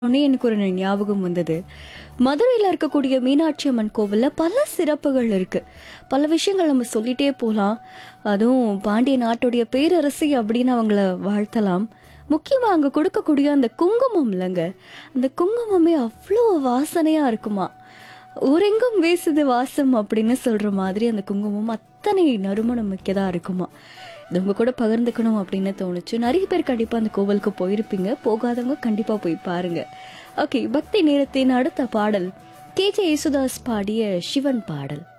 உடனே எனக்கு ஒரு ஞாபகம் வந்தது மதுரையில் இருக்கக்கூடிய மீனாட்சி அம்மன் கோவில்ல பல சிறப்புகள் இருக்கு பல விஷயங்கள் நம்ம சொல்லிட்டே போகலாம் அதுவும் பாண்டிய நாட்டுடைய பேரரசி அப்படின்னு அவங்கள வாழ்த்தலாம் முக்கியமாக அங்கே கொடுக்கக்கூடிய அந்த குங்குமம் இல்லைங்க அந்த குங்குமமே அவ்வளோ வாசனையாக இருக்குமா ஊரெங்கும் வீசுது வாசம் அப்படின்னு சொல்ற மாதிரி அந்த குங்குமம் அத்தனை நறுமணம் மிக்கதா இருக்குமா இது உங்க கூட பகிர்ந்துக்கணும் அப்படின்னு தோணுச்சு நிறைய பேர் கண்டிப்பா அந்த கோவிலுக்கு போயிருப்பீங்க போகாதவங்க கண்டிப்பா போய் பாருங்க ஓகே பக்தி நேரத்தின் அடுத்த பாடல் கே ஜே யேசுதாஸ் பாடிய சிவன் பாடல்